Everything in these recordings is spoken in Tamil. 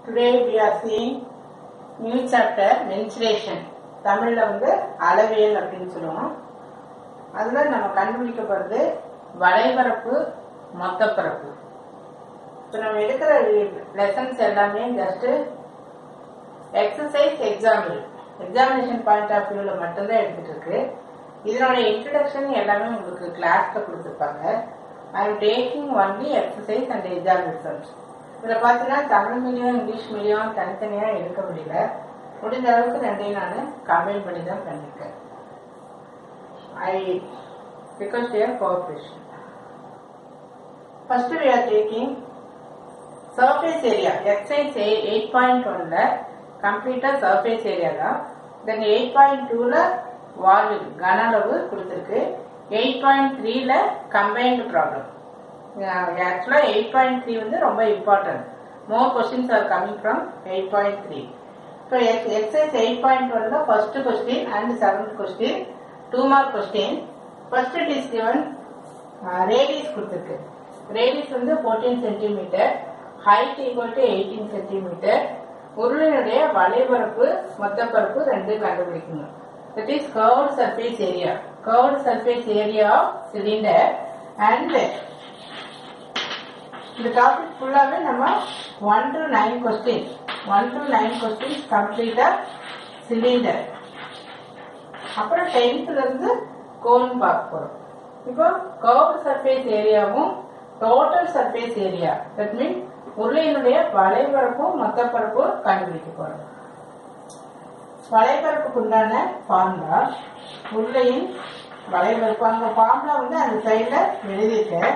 Today we are seeing new chapter mensuration. தமிழ்ல வந்து அளவியல் அப்படின்னு சொல்லுவோம் அதுல நம்ம கண்டுபிடிக்க போறது வளைபரப்பு மொத்தப்பரப்பு இப்போ நம்ம எடுக்கிற லெசன்ஸ் எல்லாமே just exercise example examination point of வியூல மட்டும்தான் எடுத்துட்டு இருக்கு இதனுடைய இன்ட்ரடக்ஷன் எல்லாமே உங்களுக்கு கிளாஸ்ல கொடுத்துருப்பாங்க I'm taking only exercise and exam result இதில் பார்த்தீங்கன்னா தமிழ் மீடியம் இங்கிலீஷ் மீடியம் தனித்தனியாக எடுக்க முடியல முடிஞ்ச அளவுக்கு ரெண்டையும் நான் கம்பைன் பண்ணி தான் பண்ணியிருக்கேன் I request your cooperation first we are taking surface area exercise eight point ஒன்ல கம்ப்ளீட்டா சர்ஃபேஸ் ஏரியா தான் தென் எயிட் பாயிண்ட் டூல வால்யூம் கன அளவு கொடுத்துருக்கு எயிட் பாயிண்ட் த்ரீல கம்பைன்டு ப்ராப்ளம் ஆக்சுவலா எயிட் பாயிண்ட் த்ரீ வந்து ரொம்ப important more questions are coming from eight point three இப்போ எக்ஸைஸ் எயிட் பாயிண்ட் ஒன்ல first question and seventh question two mark question first it is given radius கொடுத்துருக்கு ரேடியஸ் வந்து fourteen centimeter height equal to eighteen centimeter உருளையுடைய வளைபரப்பு மொத்தப்பரப்பு ரெண்டு கண்டுபிடிக்கணும் that is curved surface area curved surface area of cylinder and இந்த டாபிக் ஃபுல்லாவே நம்ம one to nine question one to nine question கம்ப்ளீட்டா சிலிண்டர் அப்புறம் டென்த்ல இருந்து கோன் பார்க்க போறோம் இப்போ கர்வ் சர்ஃபேஸ் ஏரியாவும் total surface area that mean உருளையினுடைய வளைபரப்பும் மொத்த பரப்பும் கண்டுபிடிக்க போறோம் வளைபரப்புக்கு உண்டான ஃபார்முலா உருளையின் வளைபரப்பு அந்த ஃபார்முலா வந்து அந்த சைட்ல எழுதியிருக்கேன்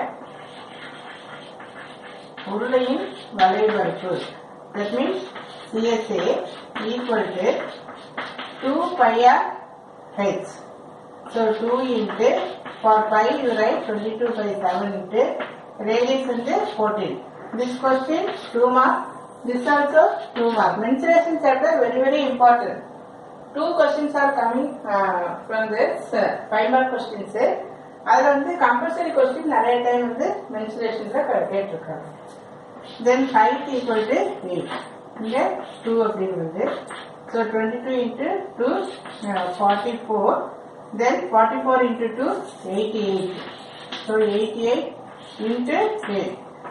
உருளையின் வளைபரப்பு that means CSA equal to two pi r h so two into for pi you write twenty two by seven into radius into 14. This question 2 mark. This also 2 mark. Mensuration chapter very very important. Two questions are coming uh, from this uh, 5 mark questions. அதுல வந்து கம்பல்சரி கொஸ்டின் நிறைய டைம் வந்து மென்சுரேஷன்ல கேட்டிருக்காங்க then height equal to eight இங்க டூ அப்படிங்கிறது so twenty two into two forty four then forty four into two eighty eight so eighty eight into 8.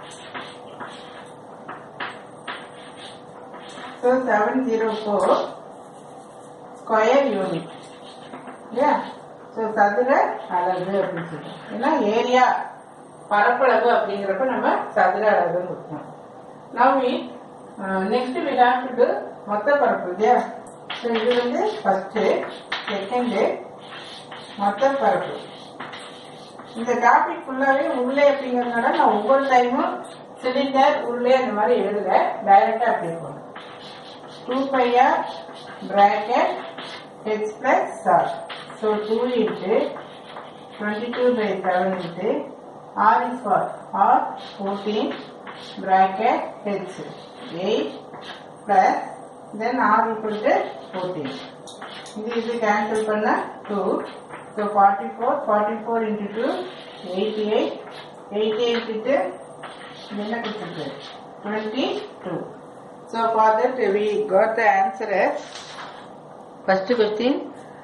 So 704 square unit. Yeah. So சதுர அளவு அப்படின்னு சொல்றோம் ஏன்னா ஏரியா பரப்பளவு அப்படிங்கிறப்ப நம்ம சதுர அளவு கொடுக்கணும் now we next we have to to மொத்த பரப்பு இல்லையா ஸோ இது வந்து ஃபர்ஸ்ட் செகண்ட் மொத்த பரப்பு இந்த டாபிக் ஃபுல்லாவே உள்ளே அப்படிங்கறதுனால நான் ஒவ்வொரு டைமும் சிலிண்டர் உள்ளே அந்த மாதிரி எழுதல டைரக்டா அப்படி போகணும் two pi r bracket h plus sir so two into twenty two by seven into r is for r fourteen bracket h eight plus then r equal to fourteen இது இது கேன்சல் பண்ண டூ So 44, 44 into 2, 88, 88 into என்ன கொடுத்துருக்கு 22. So for that we got the answer as first question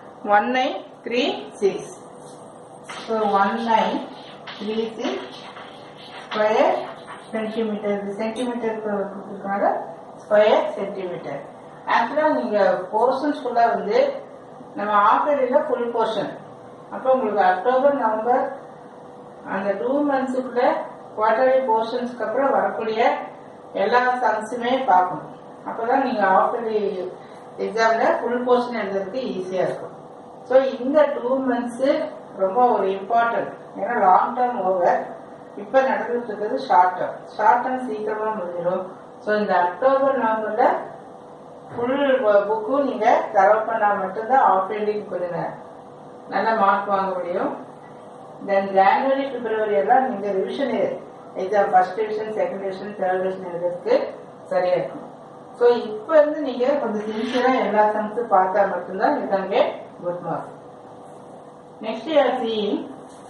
1936. So 1936 square centimeter. இது சென்டிமீட்டர் கொடுத்துருக்காங்க ஸ்கொயர் சென்டிமீட்டர் ஆக்சுவலாக நீங்கள் போர்ஷன்ஸ் ஃபுல்லாக வந்து நம்ம ஆஃப் இயர்லியில் ஃபுல் போர்ஷன் அப்போ உங்களுக்கு அக்டோபர் நவம்பர் அந்த டூ மந்த்ஸுக்குள்ள குவார்டர்லி போர்ஷன்ஸ்க்கு அப்புறம் வரக்கூடிய எல்லா சம்ஸுமே பார்க்கணும் அப்போதான் நீங்க ஆஃப் இயர்லி எக்ஸாம்ல ஃபுல் போர்ஷன் எழுதுறதுக்கு ஈஸியா இருக்கும் ஸோ இந்த டூ மந்த்ஸ் ரொம்ப ஒரு இம்பார்ட்டன்ட் ஏன்னா லாங் டேர்ம் ஓவர் இப்போ நடந்துட்டு இருக்கிறது ஷார்ட் டேர்ம் ஷார்ட் டேர்ம் சீக்கிரமா முடிஞ்சிடும் ஸோ இந்த அக்டோபர் நவம்பர்ல ஃபுல் புக்கும் நீங்க தரவு பண்ணா மட்டும்தான் ஆஃப் இயர்லிக்கு கொஞ்சம் நல்ல மார்க் வாங்க முடியும் தென் ஜான்வரி பிப்ரவரி எல்லாம் நீங்க revision exam first division second division third division எழுதுறதுக்கு சரியா இருக்கும் ஸோ இப்போ வந்து நீங்க கொஞ்சம் சின்சியரா எல்லா சம்ஸும் பார்த்தா மட்டும்தான் you can get good mark next year see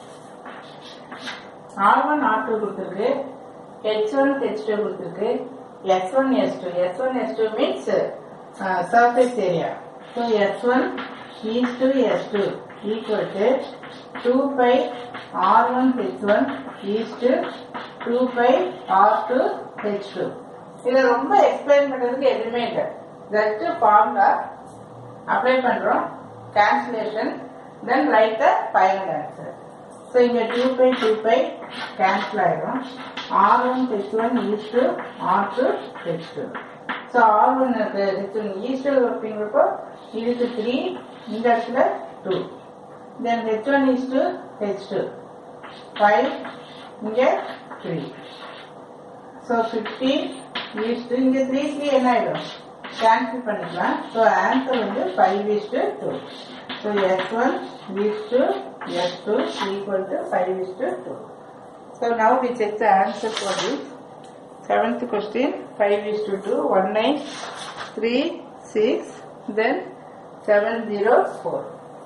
r one r two கொடுத்துருக்கு ஹெச் ஒன் ஹெச் டூ கொடுத்துருக்கு S1 S2 S1 S2 means uh, surface area so S1 is to S2 equal to 2 pi R1 H1 is to 2 pi R2 H2 இதை ரொம்ப எக்ஸ்பிளைன் பண்றதுக்கு எதுவுமே இல்லை ஜஸ்ட் ஃபார்முலா அப்ளை பண்றோம் cancellation then write the final answer so இங்க 2 pi 2 pi cancel ஆயிடும் r1 h1 is to r2 h2 so r1 இருக்கு h1 is to அப்படிங்கிறப்போ இதுக்கு 3 இந்த இடத்துல 2 then h1 is to h2 5 இங்க 3 so 50 is to இங்க 3 3 என்ன ஆயிடும் கேன்சல் பண்ணிக்கலாம் ஸோ ஆன்சர் வந்து five is to two so S one is to S two equal to five is to two so now we check the answer for this seventh question five is to two one nine three six then seven zero four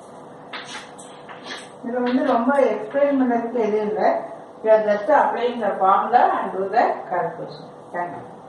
இதில் வந்து ரொம்ப எக்ஸ்பிளைன் பண்ணுறதுக்கு எதுவும் இல்லை you are just applying the formula and do the calculation thank you